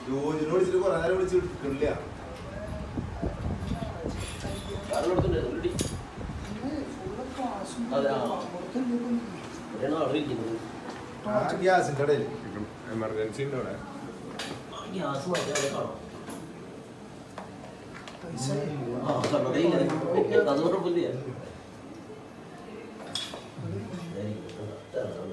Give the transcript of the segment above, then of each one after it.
ജോജിനെ വിളിച്ചിട്ട് കുറെ നേരം വിളിച്ചിട്ട് കിട്ടില്ല കാരണം എടുത്തിട്ടുണ്ടായിരുന്നു ഒരു ടീ. അതെ, ആ. ഒരെണ്ണം അവിടെ ഇരിക്കുന്നത്. ഗ്യാസിന്റെ ഇടയിൽ എമർജൻസി ഉണ്ട് ഇവിടെ ഗ്യാസ് മാറ്റി അവിടെ കാണാം. ആ, കണ്ണട ഇങ്ങനെ. അത് കുഴപ്പമില്ല. ശരി. ഇതാണ്, ഇതാണ്.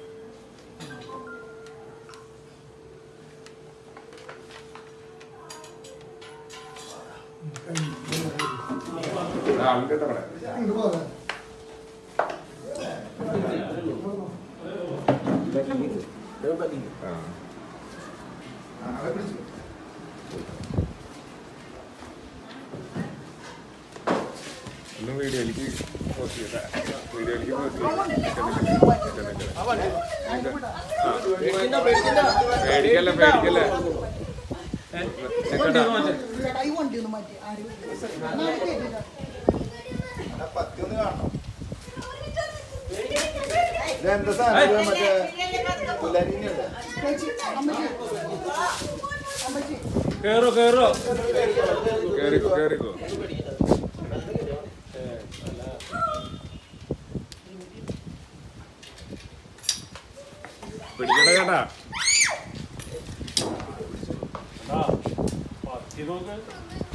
ആളുടെ ഇവിടെ ഇത് മതി. ആ ആളെ വിളിച്ചു ഒന്ന് വീഡിയോയിലേക്ക് പോസ്റ്റ് ചെയ്യട്ടെ വീഡിയോയിലേക്ക് പോസ്റ്റ് പേടിക്കണ്ട, പേടിക്കണ്ട. പേടിക്കല്ലേ പേടിക്കല്ലേ നിക്കട്ടാ കൈ വണ്ടി ഒന്ന് മാറ്റി ആരും നാളെ കേട്ടില്ല ആ പത്തി ഒന്ന് കാണണം ഇതെന്താ സാധനം മറ്റേ പുലരിനല്ലേ ചേച്ചി അമ്മച്ചി അമ്മച്ചി കേറോ കേറോ കേറിക്കോ കേറിക്കോ പിടിക്കണ കേട്ടാ ആ പത്തി നോക്ക്